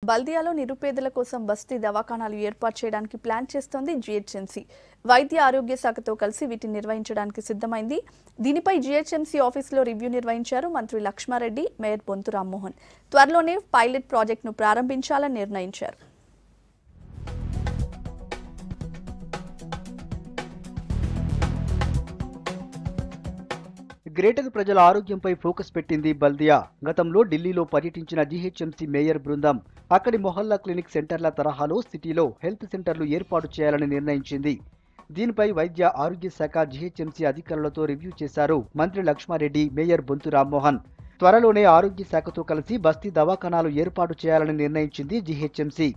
బల్దియాలో నిరుపేదల కోసం బస్తీ దవాఖానాలు ఏర్పాటు చేయడానికి ప్లాన్ చేస్తోంది జీహెచ్ఎంసీ వైద్య ఆరోగ్య శాఖతో కలిసి వీటిని నిర్వహించడానికి సిద్ధమైంది దీనిపై జీహెచ్ఎంసీ ఆఫీసులో రివ్యూ నిర్వహించారు మంత్రి లక్ష్మారెడ్డి మేయర్ బొంతు రామ్మోహన్ త్వరలోనే పైలట్ ప్రాజెక్టును ప్రారంభించాలని నిర్ణయించారు గ్రేటర్ ప్రజల ఆరోగ్యంపై ఫోకస్ పెట్టింది బల్దియా గతంలో ఢిల్లీలో పర్యటించిన జీహెచ్ఎంసీ మేయర్ బృందం అక్కడి మొహల్లా క్లినిక్ సెంటర్ల తరహాలో సిటీలో హెల్త్ సెంటర్లు ఏర్పాటు చేయాలని నిర్ణయించింది దీనిపై వైద్య ఆరోగ్య శాఖ జీహెచ్ఎంసీ అధికారులతో రివ్యూ చేశారు మంత్రి లక్ష్మారెడ్డి మేయర్ బొంతు రామ్మోహన్ త్వరలోనే ఆరోగ్య శాఖతో కలిసి బస్తీ దవాఖానాలు ఏర్పాటు చేయాలని నిర్ణయించింది జీహెచ్ఎంసీ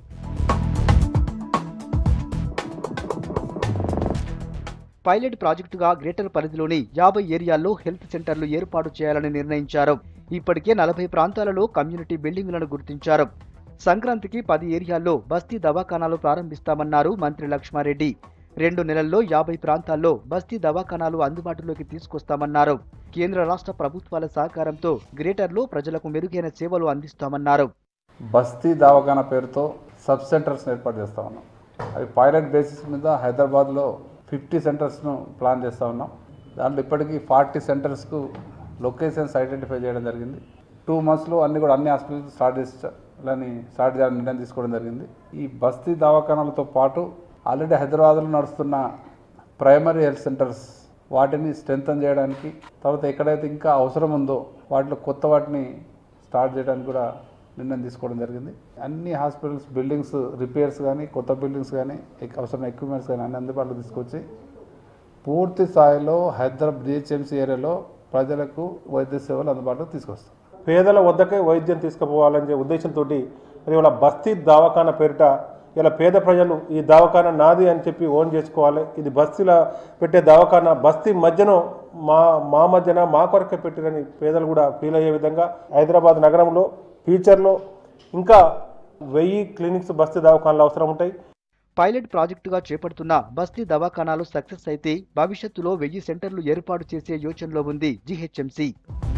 పైలట్ ప్రాజెక్టుగా గ్రేటర్ పరిధిలోని యాభై ఏరియాల్లో హెల్త్ సెంటర్లు ఏర్పాటు చేయాలని నిర్ణయించారు ఇప్పటికే నలభై ప్రాంతాలలో కమ్యూనిటీ బిల్డింగులను గుర్తించారు సంక్రాంతికి పది ఏరియాల్లో బస్తీ దవాఖానాలు ప్రారంభిస్తామన్నారు మంత్రి లక్ష్మారెడ్డి రెండు నెలల్లో యాభై ప్రాంతాల్లో బస్తీ దవాఖానాలు అందుబాటులోకి తీసుకొస్తామన్నారు కేంద్ర రాష్ట్ర ప్రభుత్వాల సహకారంతో గ్రేటర్లో ప్రజలకు మెరుగైన సేవలు అందిస్తామన్నారు బస్తీ దవాఖానా పేరుతో సబ్ సెంటర్స్ ఏర్పాటు చేస్తా ఉన్నాం అవి పైలట్ బేసిస్ మీద హైదరాబాద్లో ఫిఫ్టీ సెంటర్స్ను ప్లాన్ చేస్తూ ఉన్నాం దాంట్లో ఇప్పటికీ ఫార్టీ సెంటర్స్కు లొకేషన్స్ ఐడెంటిఫై చేయడం జరిగింది టూ మంత్స్లో అన్ని కూడా అన్ని హాస్పిటల్స్ స్టార్ట్ చేయాలని స్టార్ట్ చేయాలని నిర్ణయం తీసుకోవడం జరిగింది ఈ బస్తీ దవాఖానాలతో పాటు ఆల్రెడీ హైదరాబాద్లో నడుస్తున్న ప్రైమరీ హెల్త్ సెంటర్స్ వాటిని స్ట్రెంథన్ చేయడానికి తర్వాత ఎక్కడైతే ఇంకా అవసరం ఉందో వాటిలో కొత్త వాటిని స్టార్ట్ చేయడానికి కూడా నిర్ణయం తీసుకోవడం జరిగింది అన్ని హాస్పిటల్స్ బిల్డింగ్స్ రిపేర్స్ కానీ కొత్త బిల్డింగ్స్ కానీ ఎక్- అవసరమైన ఎక్విప్మెంట్స్ కానీ అన్ని అందుబాటులో తీసుకొచ్చి పూర్తి స్థాయిలో హైదరాబాద్ జిహెచ్ఎంసీ ఏరియాలో ప్రజలకు వైద్య సేవలు అందుబాటులోకి తీసుకొస్తాం పేదల వద్దకే వైద్యం తీసుకుపోవాలనే ఉద్దేశంతో మరి ఇలా బస్తీ దవాఖానా పేరిట ఇలా పేద ప్రజలు ఈ దవాఖానా నాది అని చెప్పి ఓన్ చేసుకోవాలి ఇది బస్తీలో పెట్టే దవాఖానా బస్తీ మధ్యన మా మా మధ్యన మా కొరకే పెట్టిరని పేదలు కూడా ఫీల్ అయ్యే విధంగా హైదరాబాద్ నగరంలో ఫ్యూచర్లో ఇంకా వెయ్యి క్లినిక్స్ బస్తీ దవాఖానాలు అవసరం ఉంటాయి పైలట్ ప్రాజెక్టుగా చేపడుతున్న బస్తీ దవాఖానాలు సక్సెస్ అయితే భవిష్యత్తులో వెయ్యి సెంటర్లు ఏర్పాటు చేసే యోచనలో ఉంది జీహెచ్ఎంసీ